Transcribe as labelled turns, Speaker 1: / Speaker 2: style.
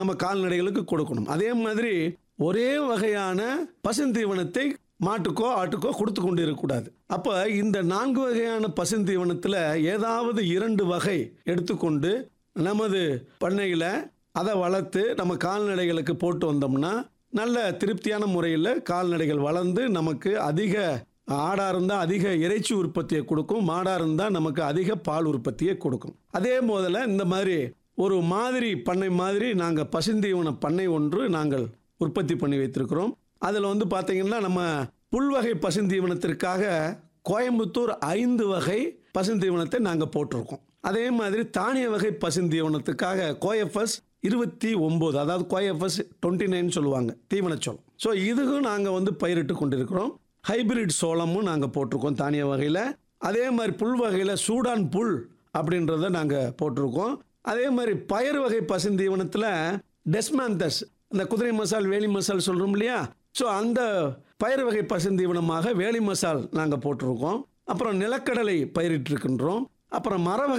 Speaker 1: நம்ம கால்நடைகளுக்கு கொடுக்கணும் அதே மாதிரி ஒரே வகையான பசுந்தீவனத்தை மாட்டுக்கோ ஆட்டுக்கோ கொடுத்து கொண்டு இருக்கக்கூடாது அப்போ இந்த நான்கு வகையான பசுந்தீவனத்தில் ஏதாவது இரண்டு வகை எடுத்துக்கொண்டு நமது பண்ணையில் அதை வளர்த்து நம்ம கால்நடைகளுக்கு போட்டு வந்தோம்னா நல்ல திருப்தியான முறையில் கால்நடைகள் வளர்ந்து நமக்கு அதிக ஆடாக இருந்தால் அதிக இறைச்சி உற்பத்தியை கொடுக்கும் மாடாக இருந்தால் நமக்கு அதிக பால் உற்பத்தியை கொடுக்கும் அதே போதில் இந்த மாதிரி ஒரு மாதிரி பண்ணை மாதிரி நாங்கள் பசுந்தீவன பண்ணை ஒன்று நாங்கள் உற்பத்தி பண்ணி வைத்திருக்கிறோம் அதில் வந்து பார்த்தீங்கன்னா நம்ம புல்வகை பசுந்தீவனத்திற்காக கோயம்புத்தூர் ஐந்து வகை பசுந்தீவனத்தை நாங்கள் போட்டிருக்கோம் அதே மாதிரி தானிய வகை பசுந்தீவனத்துக்காக கோஎஃப்எஸ் இருபத்தி ஒம்பது அதாவது கோஎஃப்எஸ் டுவெண்ட்டி நைன் சொல்லுவாங்க தீவனச்சோளம் ஸோ இதுக்கும் நாங்கள் வந்து பயிரிட்டு கொண்டிருக்கிறோம் ஹைபிரிட் சோளமும் நாங்கள் போட்டிருக்கோம் தானிய வகையில் அதே மாதிரி புல் வகையில் சூடான் புல் அப்படின்றத நாங்கள் போட்டிருக்கோம் அதே மாதிரி பயிர் வகை பசுந்தீவனத்தில் டெஸ்மாந்தஸ் இந்த குதிரை மசால் வேலி மசால் சொல்கிறோம் இல்லையா ஸோ அந்த பயிர் வகை பசுந்தீவனமாக வேலி மசால் நாங்கள் போட்டிருக்கோம் அப்புறம் நிலக்கடலை பயிரிட்டிருக்கின்றோம் அப்புறம் மர வகை